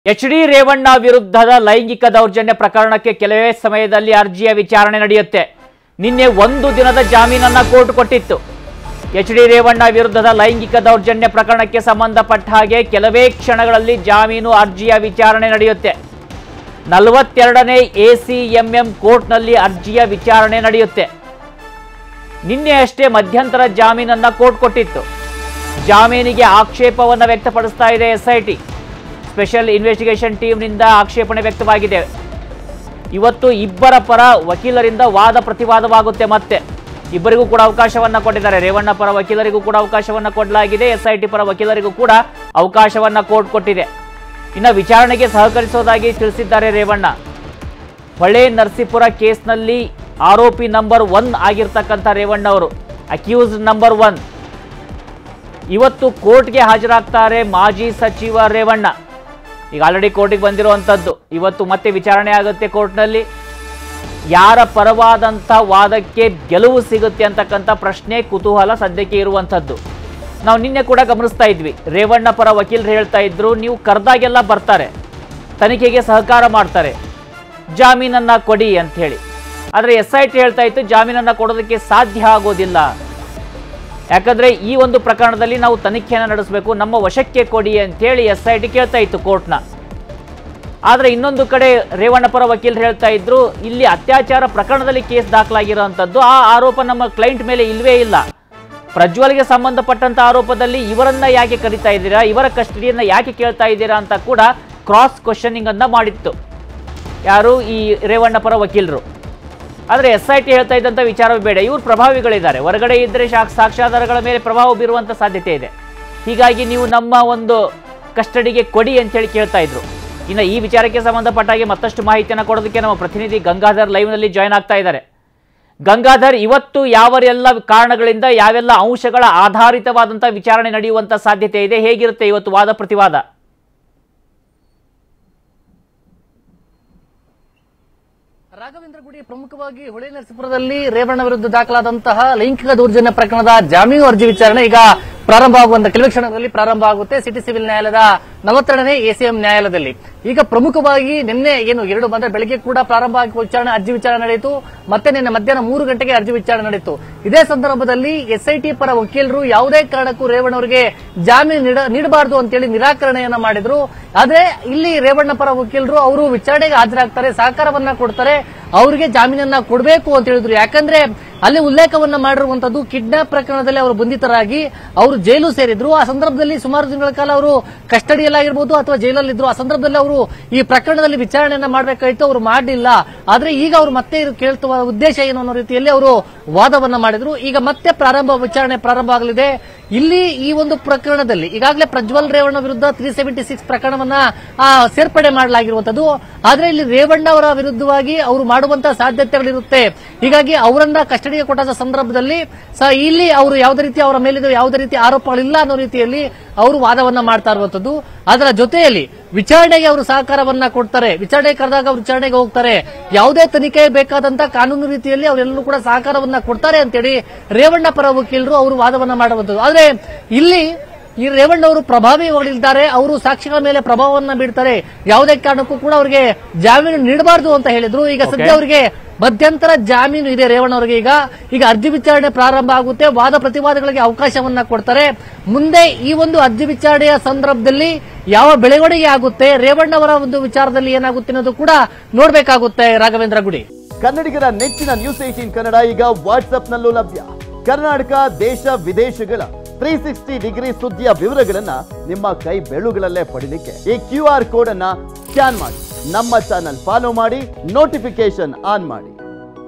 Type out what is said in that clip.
H D Revanna ವಿರುದ್ಧದ ಲೈಂಗಿಕ ದೌರ್ಜನ್ಯ ಪ್ರಕರಣಕ್ಕೆ ಕೆಲವೇ ಸಮಯದಲ್ಲಿ ಅರ್ಜಿಯ ವಿಚಾರಣೆ ನಡೆಯುತ್ತೆ ನಿನ್ನೆ ಒಂದು ದಿನದ ಜಾಮೀನನ್ನ ಕೋರ್ಟ್ ಕೊಟ್ಟಿತ್ತು ಎಚ್ ಡಿ ರೇವಣ್ಣ ವಿರುದ್ಧದ ಲೈಂಗಿಕ ದೌರ್ಜನ್ಯ ಪ್ರಕರಣಕ್ಕೆ ಸಂಬಂಧಪಟ್ಟ ಹಾಗೆ ಕೆಲವೇ ಕ್ಷಣಗಳಲ್ಲಿ ಜಾಮೀನು ಅರ್ಜಿಯ ವಿಚಾರಣೆ ನಡೆಯುತ್ತೆ ನಲವತ್ತೆರಡನೇ ಎಸಿಎಂಎಂ ಕೋರ್ಟ್ನಲ್ಲಿ ಅರ್ಜಿಯ ವಿಚಾರಣೆ ನಡೆಯುತ್ತೆ ನಿನ್ನೆ ಅಷ್ಟೇ ಮಧ್ಯಂತರ ಜಾಮೀನನ್ನ ಕೋರ್ಟ್ ಕೊಟ್ಟಿತ್ತು ಜಾಮೀನಿಗೆ ಆಕ್ಷೇಪವನ್ನು ವ್ಯಕ್ತಪಡಿಸ್ತಾ ಇದೆ ಎಸ್ಐಟಿ ಸ್ಪೆಷಲ್ ಇನ್ವೆಸ್ಟಿಗೇಷನ್ ಟೀಮ್ನಿಂದ ಆಕ್ಷೇಪಣೆ ವ್ಯಕ್ತವಾಗಿದೆ ಇವತ್ತು ಇಬ್ಬರ ಪರ ವಕೀಲರಿಂದ ವಾದ ಪ್ರತಿವಾದವಾಗುತ್ತೆ ಮತ್ತೆ ಇಬ್ಬರಿಗೂ ಕೂಡ ಅವಕಾಶವನ್ನ ಕೊಟ್ಟಿದ್ದಾರೆ ರೇವಣ್ಣ ಪರ ವಕೀಲರಿಗೂ ಕೂಡ ಅವಕಾಶವನ್ನ ಕೊಡಲಾಗಿದೆ ಎಸ್ಐಟಿ ಪರ ವಕೀಲರಿಗೂ ಕೂಡ ಅವಕಾಶವನ್ನ ಕೋರ್ಟ್ ಕೊಟ್ಟಿದೆ ಇನ್ನು ವಿಚಾರಣೆಗೆ ಸಹಕರಿಸೋದಾಗಿ ತಿಳಿಸಿದ್ದಾರೆ ರೇವಣ್ಣ ಹೊಳೆ ನರಸೀಪುರ ಕೇಸ್ನಲ್ಲಿ ಆರೋಪಿ ನಂಬರ್ ಒನ್ ಆಗಿರ್ತಕ್ಕಂಥ ರೇವಣ್ಣ ಅವರು ಅಕ್ಯೂಸ್ ನಂಬರ್ ಒನ್ ಇವತ್ತು ಕೋರ್ಟ್ಗೆ ಹಾಜರಾಗ್ತಾರೆ ಮಾಜಿ ಸಚಿವ ರೇವಣ್ಣ ಈಗ ಆಲ್ರೆಡಿ ಕೋರ್ಟಿಗೆ ಬಂದಿರುವಂಥದ್ದು ಇವತ್ತು ಮತ್ತೆ ವಿಚಾರಣೆ ಆಗುತ್ತೆ ಕೋರ್ಟ್ನಲ್ಲಿ ಯಾರ ಪರವಾದಂಥ ವಾದಕ್ಕೆ ಗೆಲುವು ಸಿಗುತ್ತೆ ಅಂತಕ್ಕಂಥ ಪ್ರಶ್ನೆ ಕುತೂಹಲ ಸದ್ಯಕ್ಕೆ ಇರುವಂಥದ್ದು ನಾವು ನಿನ್ನೆ ಕೂಡ ಗಮನಿಸ್ತಾ ಇದ್ವಿ ರೇವಣ್ಣ ಪರ ವಕೀಲರು ಹೇಳ್ತಾ ಇದ್ರು ನೀವು ಕರೆದಾಗೆಲ್ಲ ಬರ್ತಾರೆ ತನಿಖೆಗೆ ಸಹಕಾರ ಮಾಡ್ತಾರೆ ಜಾಮೀನನ್ನ ಕೊಡಿ ಅಂತ ಹೇಳಿ ಆದರೆ ಎಸ್ ಐ ಟಿ ಹೇಳ್ತಾ ಇತ್ತು ಜಾಮೀನನ್ನ ಕೊಡೋದಕ್ಕೆ ಸಾಧ್ಯ ಆಗೋದಿಲ್ಲ ಯಾಕಂದ್ರೆ ಈ ಒಂದು ಪ್ರಕರಣದಲ್ಲಿ ನಾವು ತನಿಖೆಯನ್ನು ನಡೆಸಬೇಕು ನಮ್ಮ ವಶಕ್ಕೆ ಕೊಡಿ ಅಂತೇಳಿ ಎಸ್ ಐ ಟಿ ಕೇಳ್ತಾ ಇತ್ತು ಕೋರ್ಟ್ನ ಆದರೆ ಇನ್ನೊಂದು ಕಡೆ ರೇವಣ್ಣ ಪರ ವಕೀಲರು ಹೇಳ್ತಾ ಇದ್ರು ಇಲ್ಲಿ ಅತ್ಯಾಚಾರ ಪ್ರಕರಣದಲ್ಲಿ ಕೇಸ್ ದಾಖಲಾಗಿರುವಂಥದ್ದು ಆ ಆರೋಪ ನಮ್ಮ ಕ್ಲೈಂಟ್ ಮೇಲೆ ಇಲ್ವೇ ಇಲ್ಲ ಪ್ರಜ್ವಲ್ಗೆ ಸಂಬಂಧಪಟ್ಟಂತ ಆರೋಪದಲ್ಲಿ ಇವರನ್ನ ಯಾಕೆ ಕರಿತಾ ಇದ್ದೀರಾ ಇವರ ಕಸ್ಟಡಿಯನ್ನ ಯಾಕೆ ಕೇಳ್ತಾ ಇದ್ದೀರಾ ಅಂತ ಕೂಡ ಕ್ರಾಸ್ ಕ್ವಶನಿಂಗ್ ಅನ್ನ ಮಾಡಿತ್ತು ಯಾರು ಈ ರೇವಣ್ಣ ಪರ ವಕೀಲರು ಆದರೆ ಎಸ್ ಐ ಟಿ ಹೇಳ್ತಾ ಇದ್ದಂಥ ವಿಚಾರವೇ ಬೇಡ ಇವರು ಪ್ರಭಾವಿಗಳಿದ್ದಾರೆ ಹೊರಗಡೆ ಇದ್ದರೆ ಸಾಕ್ ಸಾಕ್ಷ್ಯಾಧಾರಗಳ ಮೇಲೆ ಪ್ರಭಾವ ಬೀರುವಂಥ ಸಾಧ್ಯತೆ ಇದೆ ಹೀಗಾಗಿ ನೀವು ನಮ್ಮ ಒಂದು ಕಸ್ಟಡಿಗೆ ಕೊಡಿ ಅಂತೇಳಿ ಕೇಳ್ತಾ ಇದ್ರು ಇನ್ನು ಈ ವಿಚಾರಕ್ಕೆ ಸಂಬಂಧಪಟ್ಟ ಹಾಗೆ ಮತ್ತಷ್ಟು ಮಾಹಿತಿಯನ್ನು ಕೊಡೋದಕ್ಕೆ ನಮ್ಮ ಪ್ರತಿನಿಧಿ ಗಂಗಾಧರ್ ಲೈವ್ನಲ್ಲಿ ಜಾಯ್ನ್ ಆಗ್ತಾ ಇದ್ದಾರೆ ಗಂಗಾಧರ್ ಇವತ್ತು ಯಾವರೆಲ್ಲ ಕಾರಣಗಳಿಂದ ಯಾವೆಲ್ಲ ಅಂಶಗಳ ಆಧಾರಿತವಾದಂಥ ವಿಚಾರಣೆ ನಡೆಯುವಂಥ ಸಾಧ್ಯತೆ ಇದೆ ಹೇಗಿರುತ್ತೆ ಇವತ್ತು ವಾದ ಪ್ರತಿವಾದ ರಾಘವೇಂದ್ರ ಗುಡಿ ಪ್ರಮುಖವಾಗಿ ಹೊಳೆ ನರಸೀಪುರದಲ್ಲಿ ರೇವಣ್ಣ ವಿರುದ್ಧ ದಾಖಲಾದಂತಹ ಲೈಂಗಿಕ ದೌರ್ಜನ್ಯ ಪ್ರಕರಣದ ಜಾಮೀನು ಅರ್ಜಿ ವಿಚಾರಣೆ ಈಗ ಪ್ರಾರಂಭ ಆಗುವಂತ ಕೆಲವೇ ಕ್ಷಣಗಳಲ್ಲಿ ಪ್ರಾರಂಭ ಆಗುತ್ತೆ ಸಿಟಿ ಸಿವಿಲ್ ನ್ಯಾಯಾಲಯದ ನಲವತ್ತೆರಡನೇ ಎಸಿಎಂ ನ್ಯಾಯಾಲಯದಲ್ಲಿ ಈಗ ಪ್ರಮುಖವಾಗಿ ನಿನ್ನೆ ಏನು ಎರಡು ಬಂದ್ರೆ ಬೆಳಗ್ಗೆ ಕೂಡ ಪ್ರಾರಂಭ ಆಗಿ ವಿಚಾರಣೆ ಅರ್ಜಿ ವಿಚಾರಣೆ ನಡೆಯಿತು ಮತ್ತೆ ನಿನ್ನೆ ಮಧ್ಯಾಹ್ನ ಮೂರು ಗಂಟೆಗೆ ಅರ್ಜಿ ವಿಚಾರಣೆ ನಡೆಯಿತು ಇದೇ ಸಂದರ್ಭದಲ್ಲಿ ಎಸ್ಐಟಿ ಪರ ವಕೀಲರು ಯಾವುದೇ ಕಾರಣಕ್ಕೂ ರೇವಣ್ಣ ಅವರಿಗೆ ಜಾಮೀನು ನೀಡ- ನೀಡಬಾರದು ಅಂತೇಳಿ ನಿರಾಕರಣೆಯನ್ನ ಮಾಡಿದ್ರು ಆದ್ರೆ ಇಲ್ಲಿ ರೇವಣ್ಣ ಪರ ವಕೀಲರು ಅವರು ವಿಚಾರಣೆಗೆ ಹಾಜರಾಗ್ತಾರೆ ಸಹಕಾರವನ್ನ ಕೊಡ್ತಾರೆ ಅವರಿಗೆ ಜಾಮೀನನ್ನ ಕೊಡಬೇಕು ಅಂತ ಹೇಳಿದ್ರು ಯಾಕಂದ್ರೆ ಅಲ್ಲಿ ಉಲ್ಲೇಖವನ್ನ ಮಾಡಿರುವಂತದ್ದು ಕಿಡ್ನಾಪ್ ಪ್ರಕರಣದಲ್ಲಿ ಅವರು ಬಂಧಿತರಾಗಿ ಅವರು ಜೈಲು ಸೇರಿದ್ರು ಆ ಸಂದರ್ಭದಲ್ಲಿ ಸುಮಾರು ದಿನಗಳ ಕಾಲ ಅವರು ಕಸ್ಟಡಿಯಲ್ಲಾಗಿರ್ಬೋದು ಅಥವಾ ಜೈಲಲ್ಲಿದ್ರು ಆ ಸಂದರ್ಭದಲ್ಲಿ ಅವರು ಈ ಪ್ರಕರಣದಲ್ಲಿ ವಿಚಾರಣೆಯನ್ನ ಮಾಡಬೇಕಾಯ್ತು ಅವರು ಮಾಡಲಿಲ್ಲ ಆದ್ರೆ ಈಗ ಅವರು ಮತ್ತೆ ಇದು ಕೇಳ್ತುವ ಉದ್ದೇಶ ಏನು ಅನ್ನೋ ರೀತಿಯಲ್ಲಿ ಅವರು ವಾದವನ್ನ ಮಾಡಿದ್ರು ಈಗ ಮತ್ತೆ ಪ್ರಾರಂಭ ವಿಚಾರಣೆ ಪ್ರಾರಂಭ ಆಗಲಿದೆ ಇಲ್ಲಿ ಈ ಒಂದು ಪ್ರಕರಣದಲ್ಲಿ ಈಗಾಗಲೇ ಪ್ರಜ್ವಲ್ ರೇವಣ್ಣ ವಿರುದ್ಧ ತ್ರೀ ಸೆವೆಂಟಿ ಸಿಕ್ಸ್ ಪ್ರಕರಣವನ್ನ ಆ, ಸೇರ್ಪಡೆ ಮಾಡಲಾಗಿರುವಂತದ್ದು ಆದ್ರೆ ಇಲ್ಲಿ ರೇವಣ್ಣ ಅವರ ವಿರುದ್ಧವಾಗಿ ಅವರು ಮಾಡುವಂತಹ ಸಾಧ್ಯತೆಗಳಿರುತ್ತೆ ಹೀಗಾಗಿ ಅವರನ್ನ ಕಸ್ಟಡಿಗೆ ಕೊಟ್ಟ ಸಂದರ್ಭದಲ್ಲಿ ಸ ಇಲ್ಲಿ ಅವರು ಯಾವುದೇ ರೀತಿ ಅವರ ಮೇಲಿನ ಯಾವುದೇ ರೀತಿ ಆರೋಪಗಳಿಲ್ಲ ಅನ್ನೋ ರೀತಿಯಲ್ಲಿ ಅವರು ವಾದವನ್ನ ಮಾಡ್ತಾ ಇರುವಂತದ್ದು ಅದರ ಜೊತೆಯಲ್ಲಿ ವಿಚಾರಣೆಗೆ ಅವರು ಸಹಕಾರವನ್ನ ಕೊಡ್ತಾರೆ ವಿಚಾರಣೆ ಕರೆದಾಗ ಅವರು ವಿಚಾರಣೆಗೆ ಹೋಗ್ತಾರೆ ಯಾವುದೇ ತನಿಖೆ ಬೇಕಾದಂತ ಕಾನೂನು ರೀತಿಯಲ್ಲಿ ಅವರೆಲ್ಲರೂ ಕೂಡ ಸಹಕಾರವನ್ನ ಕೊಡ್ತಾರೆ ಅಂತೇಳಿ ರೇವಣ್ಣ ಪರ ವಕೀಲರು ಅವರು ವಾದವನ್ನ ಮಾಡುವಂತದ್ದು ಆದ್ರೆ ಇಲ್ಲಿ ಈ ರೇವಣ್ಣ ಅವರು ಪ್ರಭಾವಿಗಳಿದ್ದಾರೆ ಅವರು ಸಾಕ್ಷಿಗಳ ಮೇಲೆ ಪ್ರಭಾವವನ್ನ ಬೀರ್ತಾರೆ ಯಾವುದೇ ಕಾರಣಕ್ಕೂ ಕೂಡ ಅವರಿಗೆ ಜಾಮೀನು ನೀಡಬಾರದು ಅಂತ ಹೇಳಿದ್ರು ಈಗ ಸದ್ಯ ಅವರಿಗೆ ಮಧ್ಯಂತರ ಜಾಮೀನು ಇದೆ ರೇವಣ್ಣ ಅವರಿಗೆ ಈಗ ಈಗ ಅರ್ಜಿ ವಿಚಾರಣೆ ಪ್ರಾರಂಭ ಆಗುತ್ತೆ ವಾದ ಪ್ರತಿವಾದಗಳಿಗೆ ಅವಕಾಶವನ್ನ ಕೊಡ್ತಾರೆ ಮುಂದೆ ಈ ಒಂದು ಅರ್ಜಿ ವಿಚಾರಣೆಯ ಸಂದರ್ಭದಲ್ಲಿ ಯಾವ ಬೆಳವಣಿಗೆ ಆಗುತ್ತೆ ರೇವಣ್ಣ ಅವರ ಒಂದು ವಿಚಾರದಲ್ಲಿ ಏನಾಗುತ್ತೆ ಅನ್ನೋದು ಕೂಡ ನೋಡ್ಬೇಕಾಗುತ್ತೆ ರಾಘವೇಂದ್ರ ಗುಡಿ ಕನ್ನಡಿಗರ ನೆಚ್ಚಿನ ನ್ಯೂಸ್ ಏಟೀನ್ ಕನ್ನಡ ಈಗ ವಾಟ್ಸ್ಆಪ್ನಲ್ಲೂ ಲಭ್ಯ ಕರ್ನಾಟಕ ದೇಶ ವಿದೇಶಗಳ ತ್ರೀ ಸಿಕ್ಸ್ಟಿ ಡಿಗ್ರಿ ಸುದ್ದಿಯ ವಿವರಗಳನ್ನ ನಿಮ್ಮ ಕೈ ಬೆಳುಗಳಲ್ಲೇ ಪಡಿಲಿಕ್ಕೆ ಈ ಕ್ಯೂ ಆರ್ ಕೋಡ್ ಅನ್ನ ಸ್ಕ್ಯಾನ್ ಮಾಡಿ ನಮ್ಮ ಚಾನಲ್ ಫಾಲೋ ಮಾಡಿ ನೋಟಿಫಿಕೇಶನ್ ಆನ್ ಮಾಡಿ